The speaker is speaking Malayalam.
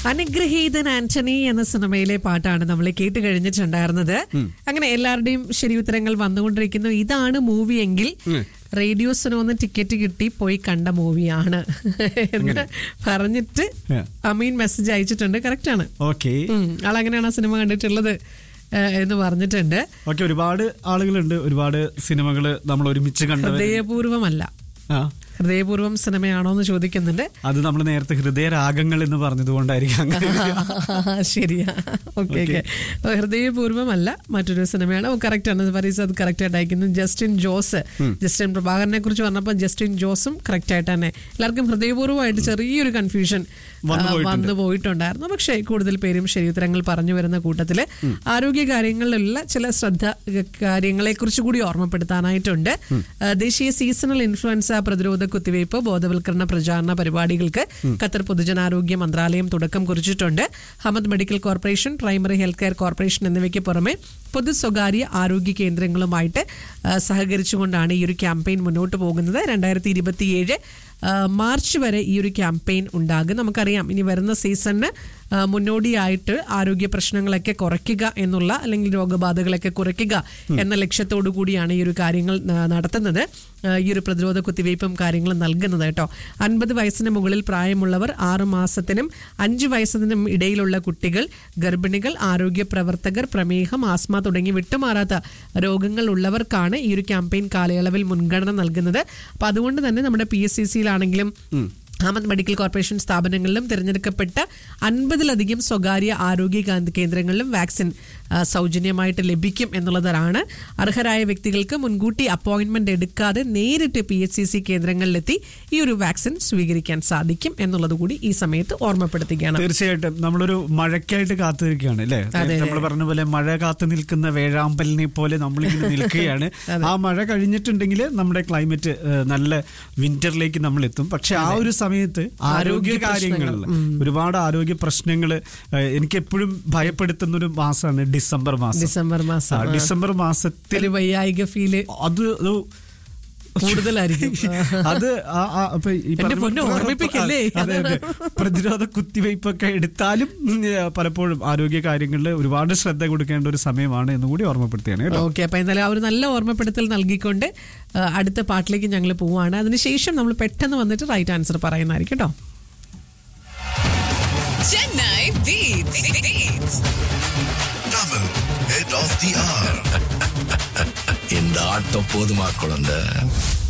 അനുഗ്രഹീതൻ ആന്റണി എന്ന സിനിമയിലെ പാട്ടാണ് നമ്മൾ കേട്ട് കഴിഞ്ഞിട്ടുണ്ടായിരുന്നത് അങ്ങനെ എല്ലാവരുടെയും ശരി ഉത്തരങ്ങൾ വന്നുകൊണ്ടിരിക്കുന്നു ഇതാണ് മൂവി എങ്കിൽ റേഡിയോസിന് ഒന്ന് ടിക്കറ്റ് കിട്ടി പോയി കണ്ട മൂവിയാണ് എന്ന് പറഞ്ഞിട്ട് Yeah. അമീൻ മെസ്സേജ് അയച്ചിട്ടുണ്ട് കറക്റ്റ് ആണ് ഓക്കെ ഉം, ആളങ്ങനെയാണ് ആ സിനിമ കണ്ടിട്ടുള്ളത് ഏഹ്, എന്ന് പറഞ്ഞിട്ടുണ്ട് ഓക്കെ ഒരുപാട് ആളുകളുണ്ട് ഒരുപാട് സിനിമകൾ നമ്മൾ ഒരുമിച്ച് കണ്ടവർ ഹൃദയപൂർവമല്ല ആ ഹൃദയപൂർവം സിനിമയാണോ എന്ന് ചോദിക്കുന്നുണ്ട് അത് നമ്മൾ നേരത്തെ ഹൃദയരാഗങ്ങൾ എന്ന് പറഞ്ഞതുകൊണ്ടായിരിക്കും അങ്ങനെ ശരിയാ ഓക്കെ ഓക്കെ ഹൃദയപൂർവ്വമല്ല മറ്റൊരു സിനിമയാണ് കറക്റ്റ് ആണ് ഫരീസ് അത് കറക്റ്റ് ആയിട്ട് അയക്കുന്നു ജസ്റ്റിൻ ജോസ് ജസ്റ്റിൻ പ്രഭാകരനെ കുറിച്ച് പറഞ്ഞപ്പോൾ ജസ്റ്റിൻ ജോസും കറക്റ്റ് ആയിട്ട് തന്നെ എല്ലാവർക്കും ഹൃദയപൂർവ്വമായിട്ട് ചെറിയൊരു കൺഫ്യൂഷൻ വന്നു പോയിട്ടുണ്ട്. വന്നു പോയിട്ടുണ്ടായിരുന്നു പക്ഷേ കൂടുതൽ പേരും ശരി ഉത്തരങ്ങൾ പറഞ്ഞു വരുന്ന കൂട്ടത്തില് ആരോഗ്യ കാര്യങ്ങളിലുള്ള ചില ശ്രദ്ധ കാര്യങ്ങളെ കുറിച്ച് കൂടി ഓർമ്മപ്പെടുത്താനായിട്ടുണ്ട് ആ, ദേശീയ സീസണൽ ഇൻഫ്ലുവൻസ പ്രതിരോധ കുത്തിവയ്പ് ബോധവൽക്കരണ പ്രചാരണ പരിപാടികൾക്ക് ഖത്തർ പൊതുജനാരോഗ്യ മന്ത്രാലയം തുടക്കം കുറിച്ചിട്ടുണ്ട് Hamad medical corporation primary health care corporation എന്നിവയ്ക്ക് പുറമെ പൊതു സ്വകാര്യ ആരോഗ്യ കേന്ദ്രങ്ങളുമായിട്ട് ആ, സഹകരിച്ചുകൊണ്ടാണ് ഈ ഒരു ക്യാമ്പയിൻ മുന്നോട്ട് പോകുന്നത് രണ്ടായിരത്തി ഇരുപത്തിയേഴ് മാർച്ച് വരെ ഈ ഒരു ക്യാമ്പയിൻ ഉണ്ടാകും നമുക്കറിയാം ഇനി വരുന്ന സീസണിന് ആ, മുന്നോടിയായിട്ട് ആരോഗ്യ പ്രശ്നങ്ങളൊക്കെ കുറയ്ക്കുക എന്നുള്ള അല്ലെങ്കിൽ രോഗബാധകളൊക്കെ കുറയ്ക്കുക എന്ന ലക്ഷ്യത്തോടു കൂടിയാണ് ഈ ഒരു കാര്യങ്ങൾ ആ, നടത്തുന്നത് ആ, ഈ ഒരു പ്രതിരോധ കുത്തിവയ്പ്പും കാര്യങ്ങളും നൽകുന്നത് കേട്ടോ അൻപത് വയസ്സിന് മുകളിൽ പ്രായമുള്ളവർ ആറ് മാസത്തിനും അഞ്ച് വയസ്സിനും ഇടയിലുള്ള കുട്ടികൾ ഗർഭിണികൾ ആരോഗ്യ പ്രവർത്തകർ പ്രമേഹം ആസ്മ തുടങ്ങി വിട്ടുമാറാത്ത രോഗങ്ങൾ ഉള്ളവർക്കാണ് ഈ ഒരു ക്യാമ്പയിൻ കാലയളവിൽ മുൻഗണന നൽകുന്നത് അപ്പൊ അതുകൊണ്ട് തന്നെ നമ്മുടെ പി എസ് സി സിയിലാണെങ്കിലും അഹമ്മദ് മെഡിക്കൽ കോർപ്പറേഷൻ സ്ഥാപനങ്ങളിലും തിരഞ്ഞെടുക്കപ്പെട്ട അൻപതിലധികം സ്വകാര്യ ആരോഗ്യ കാ- കേന്ദ്രങ്ങളിലും വാക്സിൻ ആ, സൗജന്യമായിട്ട് ലഭിക്കും എന്നുള്ളതാണ് അർഹരായ വ്യക്തികൾക്ക് മുൻകൂട്ടി അപ്പോയിന്റ്മെന്റ് എടുക്കാതെ നേരിട്ട് പി എച്ച് സി സി കേന്ദ്രങ്ങളിലെത്തി ഈ ഒരു വാക്സിൻ സ്വീകരിക്കാൻ സാധിക്കും എന്നുള്ളത് കൂടി ഈ സമയത്ത് ഓർമ്മപ്പെടുത്തുകയാണ് തീർച്ചയായിട്ടും നമ്മളൊരു മഴയ്ക്കായിട്ട് കാത്തിരിക്കുകയാണ് അല്ലേ അതെ. നമ്മൾ പറഞ്ഞ പോലെ മഴ കാത്തു നിൽക്കുന്ന വേഴാമ്പലിനെ പോലെ നമ്മളിങ്ങനെ നിൽക്കുകയാണ് ആ മഴ കഴിഞ്ഞിട്ടുണ്ടെങ്കിൽ നമ്മുടെ ക്ലൈമറ്റ് ഏഹ്, നല്ല വിന്ററിലേക്ക് നമ്മൾ എത്തും പക്ഷെ ആ ഒരു സമയത്ത് ആരോഗ്യ കാര്യങ്ങളിൽ ഒരുപാട് ആരോഗ്യ പ്രശ്നങ്ങൾ എനിക്ക് എപ്പോഴും ഭയപ്പെടുത്തുന്ന ഒരു മാസമാണ് ഡിസംബർ മാസം ഡിസംബർ ആ, മാസം ആ. ഡിസംബർ മാസത്തിൽ ഒരു വൈകായിക ഫീല് അത് ഒരു കൂടുതലായിരിക്കും അത് ആ- ആ- അപ്പൊ ഈ എന്റെ പറഞ്ഞ പൊന്നു പോലെ ഓർമ്മിപ്പിക്കല്ലേ? അതെ, അതെ. പ്രതിരോധ കുത്തിവയ്പ്പൊക്കെ എടുത്താലും ഉം, പലപ്പോഴും ആരോഗ്യ കാര്യങ്ങളിൽ ഒരുപാട് ശ്രദ്ധ കൊടുക്കേണ്ട ഒരു സമയമാണ് എന്ന് കൂടി ഓർമ്മപ്പെടുത്തിയാണ് കേട്ടോ ഓക്കെ അപ്പൊ എന്തായാലും ആ ഒരു നല്ല ഓർമ്മപ്പെടുത്തൽ നൽകിക്കൊണ്ട് ആ, അടുത്ത പാട്ടിലേക്ക് ഞങ്ങൾ പോവാണ് അതിനുശേഷം നമ്മൾ പെട്ടെന്ന് വന്നിട്ട് റൈറ്റ് ആൻസർ പറയുന്നതായിരിക്കും കേട്ടോ Chennai Beats. Beats. Tamil, head of the hour. இந்த ஆட்டம் போதுமா குழந்தை